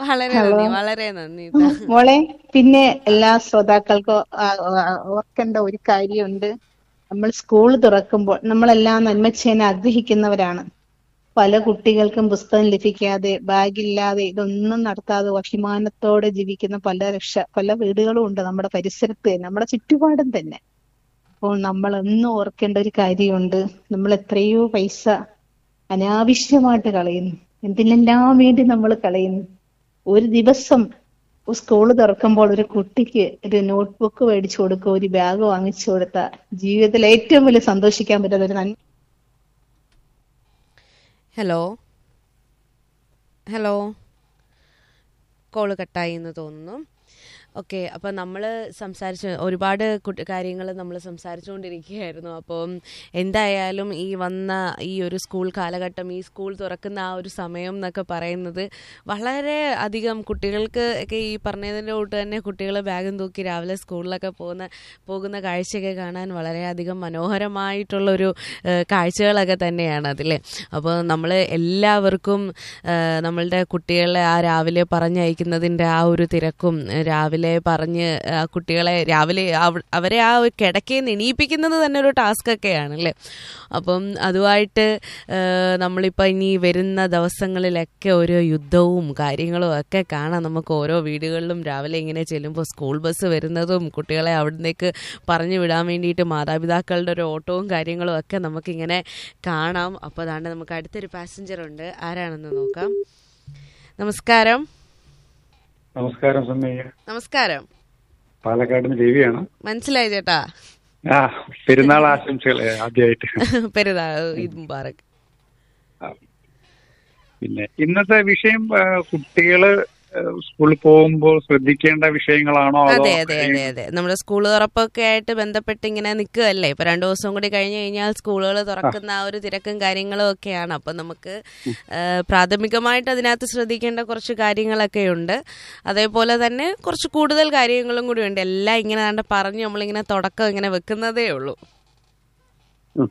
വളരെ ഹലോ. നന്ദി വളരെ നന്ദി ട്ടാ. മോളെ പിന്നെ എല്ലാ ശ്രോതാക്കൾക്കും ആ, ആ, ഓർക്കേണ്ട ഒരു കാര്യമുണ്ട് നമ്മൾ സ്കൂൾ തുറക്കുമ്പോൾ നമ്മളെല്ലാം നന്മ ചെയ്യാൻ ആഗ്രഹിക്കുന്നവരാണ് പല കുട്ടികൾക്കും പുസ്തകം ലഭിക്കാതെ ബാഗില്ലാതെ ഇതൊന്നും നടത്താതെ അഭിമാനത്തോടെ ജീവിക്കുന്ന പല രക്ഷ പല വീടുകളും ഉണ്ട് നമ്മുടെ പരിസരത്ത് തന്നെ നമ്മുടെ ചുറ്റുപാടും തന്നെ അപ്പോൾ നമ്മൾ എന്നും ഓർക്കേണ്ട ഒരു കാര്യമുണ്ട് നമ്മൾ എത്രയോ പൈസ അനാവശ്യമായിട്ട് കളയുന്നു എന്തിനെല്ലാം വേണ്ടി നമ്മൾ കളയുന്നു ഒരു ദിവസം സ്കൂൾ തുറക്കുമ്പോൾ ഒരു കുട്ടിക്ക് ഒരു നോട്ട്ബുക്ക് മേടിച്ചു കൊടുക്കുക ഒരു ബാഗ് വാങ്ങിച്ചു കൊടുത്ത ജീവിതത്തിൽ ഏറ്റവും വലിയ സന്തോഷിക്കാൻ പറ്റുന്ന ഒരു നന്മ ഹലോ ഹലോ കോള് കട്ടായി എന്ന് തോന്നുന്നു ഓക്കെ അപ്പോൾ നമ്മൾ സംസാരിച്ച് ഒരുപാട് കാര്യങ്ങൾ നമ്മൾ സംസാരിച്ചുകൊണ്ടിരിക്കുകയായിരുന്നു അപ്പം എന്തായാലും ഈ വന്ന ഈ ഒരു സ്കൂൾ കാലഘട്ടം ഈ സ്കൂൾ തുറക്കുന്ന ആ ഒരു സമയം എന്നൊക്കെ പറയുന്നത് വളരെ അധികം കുട്ടികൾക്ക് ഒക്കെ ഈ പറഞ്ഞതിൻ്റെ കൂട്ട് തന്നെ കുട്ടികൾ ബാഗും തൂക്കി രാവിലെ സ്കൂളിലൊക്കെ പോകുന്ന പോകുന്ന കാഴ്ചയൊക്കെ കാണാൻ വളരെയധികം മനോഹരമായിട്ടുള്ളൊരു ഏഹ്, കാഴ്ചകളൊക്കെ തന്നെയാണ് അതിലെ അപ്പോൾ നമ്മൾ എല്ലാവർക്കും ഏഹ്, നമ്മളുടെ കുട്ടികളെ ആ രാവിലെ പറഞ്ഞയക്കുന്നതിൻ്റെ ആ ഒരു തിരക്കും ഏഹ്, രാവിലെ പറഞ്ഞ് ആ കുട്ടികളെ രാവിലെ അവ- അവരെ ആ ഒരു കിടക്കയിൽ നിന്ന് എണീപ്പിക്കുന്നത് തന്നെ ഒരു ടാസ്ക് ഒക്കെയാണ് അല്ലേ അപ്പം അതുമായിട്ട് ഏഹ്, നമ്മളിപ്പോൾ ഇനി വരുന്ന ദിവസങ്ങളിലൊക്കെ ഓരോ യുദ്ധവും കാര്യങ്ങളും ഒക്കെ കാണാം നമുക്ക് ഓരോ വീടുകളിലും രാവിലെ ഇങ്ങനെ ചെല്ലുമ്പോൾ സ്കൂൾ ബസ് വരുന്നതും കുട്ടികളെ അവിടേക്ക് പറഞ്ഞു വിടാൻ വേണ്ടിയിട്ട് മാതാപിതാക്കളുടെ ഒരു ഓട്ടവും കാര്യങ്ങളും ഒക്കെ നമുക്കിങ്ങനെ കാണാം അപ്പോൾ അതാണ്ട് നമുക്ക് അടുത്തൊരു പാസഞ്ചർ ഉണ്ട് ആരാണെന്ന് നോക്കാം നമസ്കാരം നമസ്കാരം സമ്മയ്യ നമസ്കാരം പാലക്കാട് നിന്ന് രവിയാണ് മനസ്സിലായി ചേട്ടാ ആ പെരുന്നാൾ ആശംസകൾ ആദ്യമായിട്ട് പെരുന്നാൾ ഈദ് മുബാറക് പിന്നെ ഇന്നത്തെ വിഷയം ആ, കുട്ടികള് ആ, സ്കൂളിൽ പോകുമ്പോൾ ശ്രദ്ധിക്കേണ്ട വിഷയങ്ങളാണോ അതോ അതെ അതെ അതെ അതെ നമ്മുടെ സ്കൂൾ തുറപ്പൊക്കെ ആയിട്ട് ബന്ധപ്പെട്ട് ഇങ്ങനെ നിൽക്കുകയല്ലേ ഇപ്പൊ രണ്ടു ദിവസം കൂടി കഴിഞ്ഞു കഴിഞ്ഞാൽ സ്കൂളുകൾ തുറക്കുന്ന ആ ഒരു തിരക്കും കാര്യങ്ങളും ഒക്കെയാണ് അപ്പൊ നമുക്ക് ആ, പ്രാഥമികമായിട്ട് അതിനകത്ത് ശ്രദ്ധിക്കേണ്ട കുറച്ച് കാര്യങ്ങളൊക്കെ ഉണ്ട് അതേപോലെ തന്നെ കുറച്ച് കൂടുതൽ കാര്യങ്ങളും കൂടി ഉണ്ട് എല്ലാം ഇങ്ങനെ കണ്ട് പറഞ്ഞ് നമ്മളിങ്ങനെ തുടക്കം ഇങ്ങനെ വെക്കുന്നതേ ഉള്ളൂ ഉം.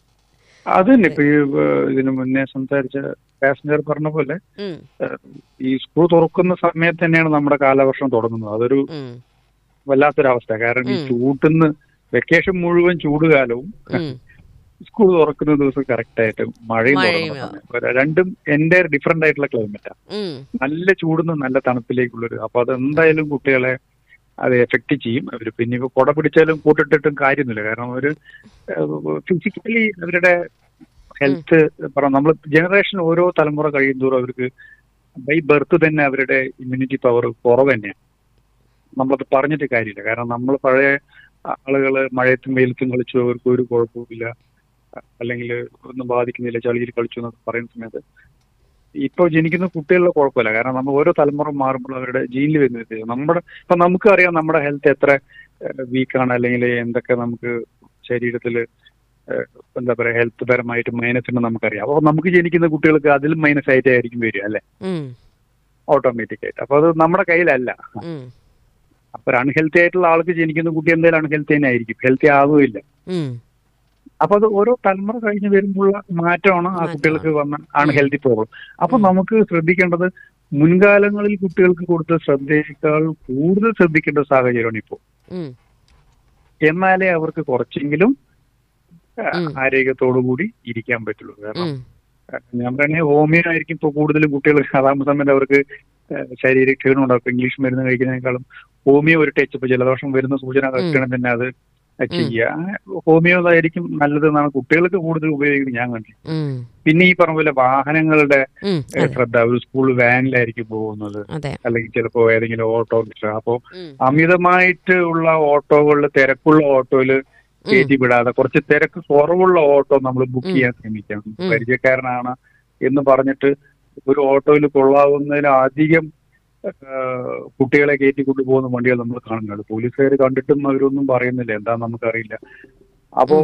അത് തന്നെ ഇപ്പൊ ഈ ആ, ഇതിനു മുന്നേ സംസാരിച്ച പാസഞ്ചർ പറഞ്ഞ പോലെ ഉം, ആ, ഈ സ്കൂൾ തുറക്കുന്ന സമയത്ത് തന്നെയാണ് നമ്മുടെ കാലവർഷം തുടങ്ങുന്നത് അതൊരു ഉം, വല്ലാത്തൊരവസ്ഥ കാരണം ഈ ചൂട്ടുന്ന് വെക്കേഷൻ മുഴുവൻ ചൂടുകാലവും ഉം. സ്കൂൾ തുറക്കുന്ന ദിവസം കറക്റ്റ് ആയിട്ട് മഴയും മഴയും, തുടങ്ങുന്ന സമയം ഒരു രണ്ടും എന്റെ ഡിഫറെന്റ് ആയിട്ടുള്ള ക്ലൈമറ്റാ ഉം, നല്ല ചൂടുന്ന് നല്ല തണുപ്പിലേക്കുള്ളൊരു അപ്പൊ അത് എന്തായാലും കുട്ടികളെ അത് എഫക്ട് ചെയ്യും അവർ പിന്നെ ഇപ്പൊ കുട പിടിച്ചാലും കൂട്ടിട്ടിട്ടും കാര്യമൊന്നുമില്ല കാരണം ഒരു ഫിസിക്കലി അവരുടെ ഹെൽത്ത് പറ നമ്മൾ ജനറേഷൻ ഓരോ തലമുറ കഴിയും തോറും അവർക്ക് ബൈ ബർത്ത് തന്നെ അവരുടെ ഇമ്മ്യൂണിറ്റി പവർ കുറവ് തന്നെയാണ് നമ്മളത് പറഞ്ഞിട്ട് കാര്യമില്ല കാരണം നമ്മൾ പഴയ ആളുകൾ മഴയത്തും വെയിലത്തും കളിച്ചു അവർക്ക് ഒരു കുഴപ്പമില്ല അല്ലെങ്കിൽ ഒന്നും ബാധിക്കുന്നില്ല ചളിയിൽ കളിച്ചു എന്നൊക്കെ പറയുന്ന സമയത്ത് ഇപ്പൊ ജനിക്കുന്ന കുട്ടികളുടെ കുഴപ്പമില്ല കാരണം നമ്മൾ ഓരോ തലമുറ മാറുമ്പോൾ അവരുടെ ജീനിൽ വരുന്ന വ്യത്യാസം നമ്മുടെ ഇപ്പൊ നമുക്ക് അറിയാം നമ്മുടെ ഹെൽത്ത് എത്ര വീക്കാണ് അല്ലെങ്കിൽ എന്തൊക്കെ നമുക്ക് ശരീരത്തിൽ എന്താ പറയാ ഹെൽത്ത് പരമായിട്ട് മൈനസ് ഉണ്ട് നമുക്കറിയാം അപ്പോൾ നമുക്ക് ജനിക്കുന്ന കുട്ടികൾക്ക് അതിലും മൈനസ് ആയിട്ടായിരിക്കും വരിക അല്ലെ ഉം, ഓട്ടോമാറ്റിക് ആയിട്ട് അപ്പൊ അത് നമ്മുടെ കയ്യിലല്ല ഉം, അപ്പൊ ഒരു അൺഹെൽത്തി ആയിട്ടുള്ള ആൾക്ക് ജനിക്കുന്ന കുട്ടി എന്തായാലും അൺഹെൽത്തി തന്നെ ആയിരിക്കും ഹെൽത്തി ആവുകയില്ല ഉം. അപ്പൊ അത് ഓരോ തലമുറ കഴിഞ്ഞ് വരുമ്പോഴുള്ള മാറ്റമാണ് ആ കുട്ടികൾക്ക് വന്ന അൺഹെൽത്തി പ്രോബ്ലം അപ്പൊ നമുക്ക് ശ്രദ്ധിക്കേണ്ടത് മുൻകാലങ്ങളിൽ കുട്ടികൾക്ക് കൊടുത്ത ശ്രദ്ധയേക്കാൾ കൂടുതൽ ശ്രദ്ധിക്കേണ്ട സാഹചര്യമാണ് ഇപ്പോൾ ഉം, എന്നാലേ അവർക്ക് കുറച്ചെങ്കിലും ആ, ഉം. ആരോഗ്യത്തോടു കൂടി ഇരിക്കാൻ പറ്റുള്ളൂ കാരണം ഉം. ആ, ഞാൻ പറഞ്ഞ ഹോമിയോ ആയിരിക്കും ഇപ്പോൾ കൂടുതലും കുട്ടികൾ അതാകുമ്പോൾ സമയത്ത് അവർക്ക് ആ, ശരീര ക്ഷീണം ഉണ്ടാവും ഇംഗ്ലീഷ് മരുന്ന് കഴിക്കുന്നതിനേക്കാളും ഹോമിയോ ഒരു ടച്ച് ഇപ്പൊ ജലദോഷം വരുന്ന സൂചന കഴിക്കണം തന്നെ അത് ചെയ്യുക ആ, ഹോമിയോ ആയിരിക്കും നല്ലതെന്നാണ് കുട്ടികൾക്ക് കൂടുതൽ ഉപയോഗിക്കുന്നത് ഞാൻ കണ്ടു ഉം, പിന്നെ ഈ പറഞ്ഞ പോലെ വാഹനങ്ങളുടെ ഉം. ഏ, അതെ ശ്രദ്ധ ഒരു സ്കൂൾ വാനിലായിരിക്കും പോകുന്നത് അതെ അല്ലെങ്കിൽ ചിലപ്പോ ഏതെങ്കിലും ഓട്ടോ അപ്പോ ഉം, അമിതമായിട്ട് ഉള്ള ഓട്ടോകളിൽ തിരക്കുള്ള ഓട്ടോയില് കയറ്റി വിടാതെ കുറച്ച് തിരക്ക് കുറവുള്ള ഓട്ടോ നമ്മൾ ബുക്ക് ചെയ്യാൻ ശ്രമിക്കണം ഉം. പരിചയക്കാരനാണ് എന്ന് പറഞ്ഞിട്ട് ഒരു ഓട്ടോയിൽ കൊള്ളാവുന്നതിൽ അധികം ആ, കുട്ടികളെ കയറ്റി കൊണ്ടുപോകുന്ന വണ്ടികൾ നമ്മൾ കാണുന്നുണ്ട് പോലീസുകാർ കണ്ടിട്ടും അവരൊന്നും പറയുന്നില്ല എന്താ നമുക്കറിയില്ല അപ്പോ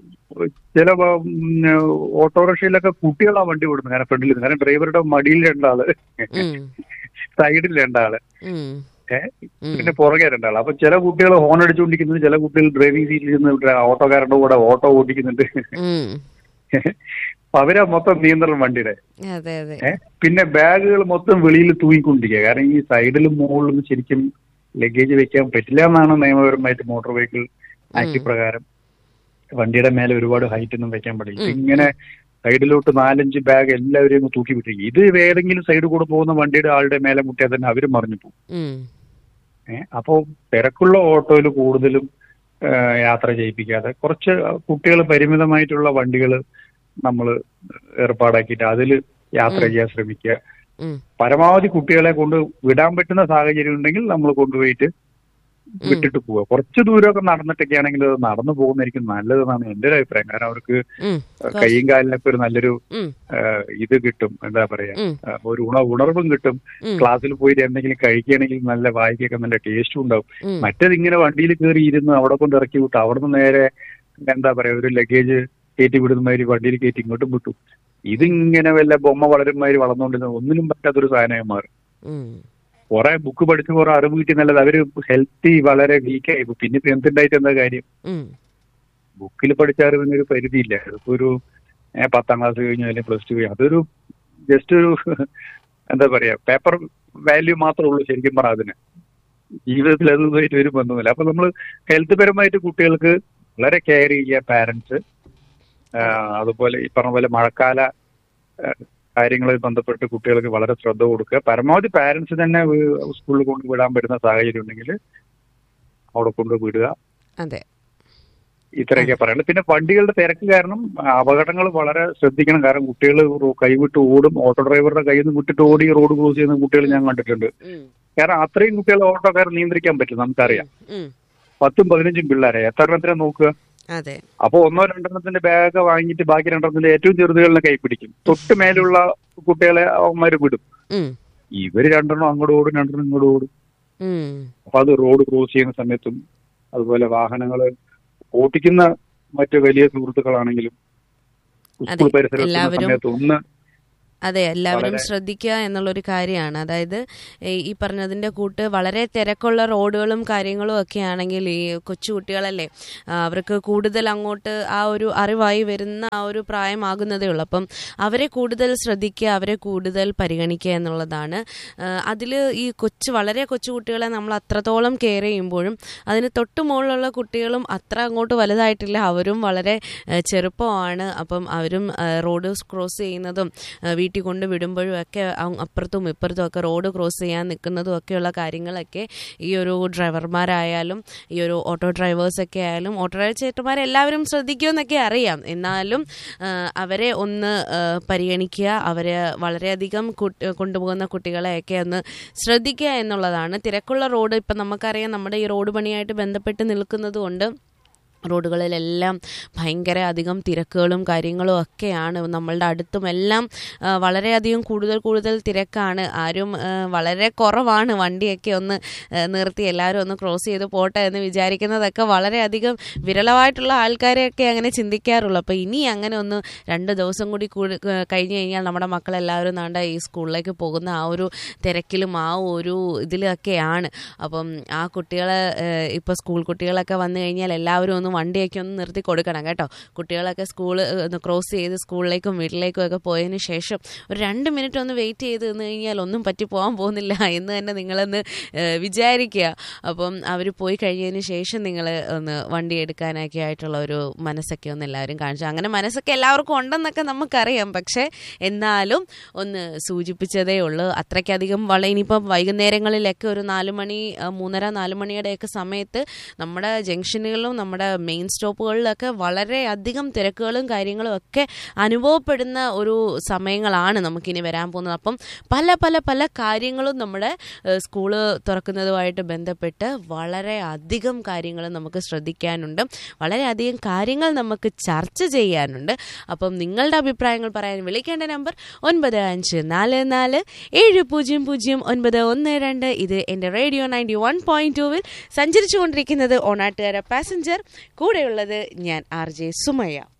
ചില വ- ഉം, ഓട്ടോറിക്ഷയിലൊക്കെ കുട്ടികളാ വണ്ടി വിടുന്നത് കാരണം ഫ്രണ്ടിൽ ഇരുന്ന്. കാരണം ഡ്രൈവറുടെ മടിയിൽ രണ്ടാള് ഉം, സൈഡിൽ രണ്ടാള് ഉം, ഏഹ് ഉം. പിന്നെ പുറകെ രണ്ടാള് അപ്പൊ ചില കുട്ടികൾ ഹോൺ അടിച്ചുകൊണ്ടിരിക്കുന്നത് ചില കുട്ടികൾ ഡ്രൈവിംഗ് സീറ്റിൽ ഇരുന്ന് ഓട്ടോക്കാരുടെ കൂടെ ഓട്ടോ ഓടിക്കുന്നുണ്ട് ഉം. അപ്പൊ അവരാ മൊത്തം നിയന്ത്രണം വണ്ടിയുടെ അതെ അതെ ഏഹ് പിന്നെ ബാഗുകൾ മൊത്തം വെളിയിൽ തൂങ്ങിക്കൊണ്ടിരിക്കുക കാരണം ഈ സൈഡിലും മുകളിലും ശരിക്കും ലഗേജ് വെക്കാൻ പറ്റില്ല എന്നാണ് നിയമപരമായിട്ട് മോട്ടോർ വെഹിക്കിൾ ആക്ട് പ്രകാരം വണ്ടിയുടെ മേലെ ഒരുപാട് ഹൈറ്റ് ഒന്നും വെക്കാൻ പാടില്ല ഉം. ഇങ്ങനെ സൈഡിലോട്ട് നാലഞ്ച് ബാഗ് എല്ലാവരെയും അങ്ങ് തൂക്കി വിട്ടിരിക്കും ഇത് ഏതെങ്കിലും സൈഡ് കൂടെ പോകുന്ന വണ്ടിയുടെ ആളുടെ മേലെ മുട്ടിയാൽ തന്നെ അവരും മറിഞ്ഞു പോകും ഉം. ഏഹ് അപ്പോ തിരക്കുള്ള ഓട്ടോയിൽ കൂടുതലും ഏഹ് യാത്ര ചെയ്യിപ്പിക്കാതെ കുറച്ച് കുട്ടികൾ പരിമിതമായിട്ടുള്ള വണ്ടികൾ നമ്മൾ ഏർപ്പാടാക്കിയിട്ട് അതിൽ യാത്ര ചെയ്യാൻ ശ്രമിക്കുക ഉം. പരമാവധി കുട്ടികളെ കൊണ്ട് വിടാൻ പറ്റുന്ന സാഹചര്യം ഉണ്ടെങ്കിൽ നമ്മൾ കൊണ്ടുപോയിട്ട് വിട്ടിട്ട് പോവുക കുറച്ച് ദൂരമൊക്കെ നടന്നിട്ടൊക്കെ ആണെങ്കിൽ അത് നടന്നു പോകുന്നതായിരിക്കും നല്ലതെന്നാണ് എന്റെ ഒരു അഭിപ്രായം കാരണം അവർക്ക് ഉം. കൈയും കാലിനൊക്കെ ഒരു നല്ലൊരു ഉം. ഏഹ്, ഇത് കിട്ടും എന്താ പറയാ ഉം. ഏഹ്, ഒരു ഉണ ഉണർവും കിട്ടും ഉം. ക്ലാസ്സിൽ പോയിട്ട് എന്തെങ്കിലും കഴിക്കുകയാണെങ്കിൽ നല്ല വായിക്കൊക്കെ നല്ല ടേസ്റ്റും ഉണ്ടാവും ഉം. മറ്റേത് ഇങ്ങനെ വണ്ടിയിൽ കയറി ഇരുന്ന് അവിടെ കൊണ്ട് ഇറക്കി വിട്ടു അവിടെ നിന്ന് നേരെ എന്താ പറയാ ഒരു ലഗേജ് കയറ്റി വിടുന്ന മാതിരി വണ്ടിയിൽ കയറ്റി ഇങ്ങോട്ടും വിട്ടു ഇതിങ്ങനെ വല്ല ബൊമ്മ വളരുമാതിരി വളർന്നുകൊണ്ടിരുന്ന ഒന്നിനും പറ്റാത്തൊരു സാധനമായി മാറും ഉം. കുറെ ബുക്ക് പഠിച്ച് കുറെ അറിവ് കിട്ടി നല്ലത് അവര് ഹെൽത്തി വളരെ വീക്കായി പിന്നെ ഇപ്പൊ എന്തുണ്ടായിട്ട് എന്താ കാര്യം ഉം. ബുക്കിൽ പഠിച്ച അറിവിന് ഒരു പരിധിയില്ല അതിപ്പോ ഒരു ഏ, പത്താം ക്ലാസ് കഴിഞ്ഞു അല്ലെങ്കിൽ പ്ലസ് ടു കഴിഞ്ഞു അതൊരു ജസ്റ്റ് ഒരു എന്താ പറയാ പേപ്പർ വാല്യൂ മാത്രമേ ഉള്ളൂ ശരിക്കും പറഞ്ഞാൽ അതിന് ജീവിതത്തിൽ അതുമായിട്ട് ഒരു ബന്ധമില്ല അപ്പൊ നമ്മൾ ഹെൽത്ത് പരമായിട്ട് കുട്ടികൾക്ക് വളരെ കെയർ ചെയ്യുക പാരന്റ്സ് അതുപോലെ ഈ പറഞ്ഞ പോലെ മഴക്കാല ആ, കാര്യങ്ങളുമായി ബന്ധപ്പെട്ട് കുട്ടികൾക്ക് വളരെ ശ്രദ്ധ കൊടുക്കുക പരമാവധി പാരന്റ്സ് തന്നെ വീ- സ്കൂളിൽ കൊണ്ട് വിടാൻ പറ്റുന്ന സാഹചര്യം ഉണ്ടെങ്കിൽ അവിടെ കൊണ്ട് വിടുക അതെ ഇത്രയൊക്കെ പറയുന്നത് പിന്നെ വണ്ടികളുടെ തിരക്ക് കാരണം അപകടങ്ങൾ വളരെ ശ്രദ്ധിക്കണം കാരണം കുട്ടികൾ കൈവിട്ട് ഓടും ഓട്ടോ ഡ്രൈവറുടെ കയ്യിൽ നിന്ന് വിട്ടിട്ട് ഓടി റോഡ് ക്രോസ് ചെയ്യുന്ന കുട്ടികൾ ഞാൻ കണ്ടിട്ടുണ്ട് ഉം. കാരണം അത്രയും കുട്ടികൾ ഓട്ടോക്കാർ നിയന്ത്രിക്കാൻ പറ്റും നമുക്കറിയാം ഉം. പത്തും പതിനഞ്ചും പിള്ളേരെ എത്ര എണ്ണത്തിനെ നോക്കുക അതെ അപ്പൊ ഒന്നോ രണ്ടെണ്ണത്തിന്റെ ബാഗ് വാങ്ങിയിട്ട് ബാക്കി രണ്ടെണ്ണത്തിന്റെ ഏറ്റവും ചെറുതുകളിനെ കൈ പിടിക്കും തൊട്ട് മേലുള്ള കുട്ടികളെ അവന്മാര് വിടും ഉം. ഇവര് രണ്ടെണ്ണം അങ്ങോട്ട് ഓടും രണ്ടെണ്ണം ഇങ്ങോട്ട് ഓടും ഉം. അപ്പൊ അത് റോഡ് ക്രോസ് ചെയ്യുന്ന സമയത്തും അതുപോലെ വാഹനങ്ങൾ ഓട്ടിക്കുന്ന മറ്റു വലിയ സുഹൃത്തുക്കളാണെങ്കിലും അതെ, സ്കൂൾ പരിസരത്തുള്ള എല്ലാവരും സമയത്ത് ഒന്ന് അതെ എല്ലാവരും വളരെ- ശ്രദ്ധിക്കുക എന്നുള്ളൊരു കാര്യമാണ് അതായത് ഈ ഈ പറഞ്ഞതിന്റെ കൂട്ട് വളരെ തിരക്കുള്ള റോഡുകളും കാര്യങ്ങളും ഒക്കെ ആണെങ്കിൽ ഈ കൊച്ചു കുട്ടികളല്ലേ ആ, അവർക്ക് കൂടുതൽ അങ്ങോട്ട് ആ ഒരു അറിവായി വരുന്ന ആ ഒരു പ്രായമാകുന്നതേ ഉള്ളൂ അപ്പം അവരെ കൂടുതൽ ശ്രദ്ധിക്കുക അവരെ കൂടുതൽ പരിഗണിക്കുക എന്നുള്ളതാണ് അതിൽ ഈ കൊച്ചു വളരെ കൊച്ചു കുട്ടികളെ നമ്മൾ അത്രത്തോളം കെയർ ചെയ്യുമ്പോഴും അതിന് തൊട്ട് മുകളിലുള്ള കുട്ടികളും അത്ര അങ്ങോട്ട് വലുതായിട്ടില്ല അവരും വളരെ ആ, ചെറുപ്പമാണ് അപ്പം അവരും ആ, റോഡ് ക്രോസ് ചെയ്യുന്നതും ആ, വീട്ടിൽ കൊണ്ട് വിടുമ്പോഴും ഒക്കെ അങ് അപ്പുറത്തും ഇപ്പുറത്തും ഒക്കെ റോഡ് ക്രോസ് ചെയ്യാൻ നിൽക്കുന്നതും ഒക്കെയുള്ള കാര്യങ്ങളൊക്കെ ഈ ഒരു ഡ്രൈവർമാരായാലും ഈ ഒരു ഓട്ടോ ഡ്രൈവേഴ്സൊക്കെ ആയാലും ഓട്ടോ ഡ്രൈവർ ചേട്ടന്മാരെല്ലാവരും ശ്രദ്ധിക്കുമെന്നൊക്കെ അറിയാം എന്നാലും ആ, അവരെ ഒന്ന് ആ, പരിഗണിക്കുക അവരെ വളരെയധികം കുട്ടി- കൊണ്ടുപോകുന്ന കുട്ടികളെയൊക്കെ ഒന്ന് ശ്രദ്ധിക്കുക എന്നുള്ളതാണ് തിരക്കുള്ള റോഡ് ഇപ്പം നമുക്കറിയാം നമ്മുടെ ഈ റോഡ് പണിയായിട്ട് ബന്ധപ്പെട്ട് നിൽക്കുന്നത് കൊണ്ട് റോഡുകളിലെല്ലാം ഭയങ്കര അധികം തിരക്കുകളും കാര്യങ്ങളും ഒക്കെയാണ് നമ്മളുടെ അടുത്തും എല്ലാം ആ, വളരെയധികം കൂടുതൽ കൂടുതൽ തിരക്കാണ് ആരും ആ, വളരെ കുറവാണ് വണ്ടിയൊക്കെ ഒന്ന് ആ, നിർത്തി എല്ലാവരും ഒന്ന് ക്രോസ് ചെയ്ത് പോട്ടെ എന്ന് വിചാരിക്കുന്നതൊക്കെ വളരെയധികം വിരളമായിട്ടുള്ള ആൾക്കാരെയൊക്കെ അങ്ങനെ ചിന്തിക്കാറുള്ളൂ അപ്പോൾ ഇനി അങ്ങനെ ഒന്ന് രണ്ട് ദിവസം കൂടി കൂടി ആ, കഴിഞ്ഞ് കഴിഞ്ഞാൽ നമ്മുടെ മക്കളെല്ലാവരും നാണ്ട ഈ സ്കൂളിലേക്ക് പോകുന്ന ആ ഒരു തിരക്കിലും ആ ഒരു ഇതിലൊക്കെയാണ് അപ്പം ആ കുട്ടികളെ ഇപ്പോൾ സ്കൂൾ കുട്ടികളൊക്കെ വന്നു കഴിഞ്ഞാൽ എല്ലാവരും ഒന്ന് വണ്ടിയൊക്കെ ഒന്ന് നിർത്തി കൊടുക്കണം കേട്ടോ കുട്ടികളൊക്കെ സ്കൂൾ ഒന്ന് ക്രോസ് ചെയ്ത് സ്കൂളിലേക്കും വീട്ടിലേക്കും ഒക്കെ പോയതിന് ശേഷം ഒരു രണ്ട് മിനിറ്റ് ഒന്ന് വെയിറ്റ് ചെയ്ത് നിന്ന് കഴിഞ്ഞാൽ ഒന്നും പറ്റി പോകാൻ പോകുന്നില്ല എന്ന് തന്നെ നിങ്ങളൊന്ന് ഏഹ്, വിചാരിക്കുക അപ്പം അവർ പോയി കഴിഞ്ഞതിന് ശേഷം നിങ്ങൾ ഒന്ന് വണ്ടി എടുക്കാനൊക്കെ ആയിട്ടുള്ള ഒരു മനസ്സൊക്കെ ഒന്ന് എല്ലാവരും കാണിച്ചു അങ്ങനെ മനസ്സൊക്കെ എല്ലാവർക്കും ഉണ്ടെന്നൊക്കെ നമുക്കറിയാം പക്ഷേ എന്നാലും ഒന്ന് സൂചിപ്പിച്ചതേ ഉള്ളൂ അത്രയ്ക്കധികം വള ഇനിയിപ്പം വൈകുന്നേരങ്ങളിലൊക്കെ ഒരു നാല് മണി ആ, മൂന്നര നാല് മണിയുടെയൊക്കെ സമയത്ത് നമ്മുടെ ജംഗ്ഷനുകളിലും നമ്മുടെ മെയിൻ സ്റ്റോപ്പുകളിലൊക്കെ വളരെ അധികം തിരക്കുകളും കാര്യങ്ങളും ഒക്കെ അനുഭവപ്പെടുന്ന ഒരു സമയങ്ങളാണ് നമുക്കിനി വരാൻ പോകുന്നത് അപ്പം പല പല പല കാര്യങ്ങളും നമ്മുടെ ഏഹ്, സ്കൂള് തുറക്കുന്നതുമായിട്ട് ബന്ധപ്പെട്ട് വളരെ അധികം കാര്യങ്ങൾ നമുക്ക് ശ്രദ്ധിക്കാനുണ്ട് വളരെയധികം കാര്യങ്ങൾ നമുക്ക് ചർച്ച ചെയ്യാനുണ്ട് അപ്പം നിങ്ങളുടെ അഭിപ്രായങ്ങൾ പറയാൻ വിളിക്കേണ്ട നമ്പർ ഒൻപത് അഞ്ച് നാല് നാല് ഏഴ് പൂജ്യം പൂജ്യം ഒൻപത് ഒന്ന് രണ്ട് ഇത് എൻ്റെ റേഡിയോ നയൻറ്റി വൺ പോയിന്റ് ടുവിൽ സഞ്ചരിച്ചുകൊണ്ടിരിക്കുന്നത് ഓണാട്ടുകാര പാസഞ്ചർ കൂടെയുള്ളത് ഞാൻ ആർ ജെ സുമയ്യ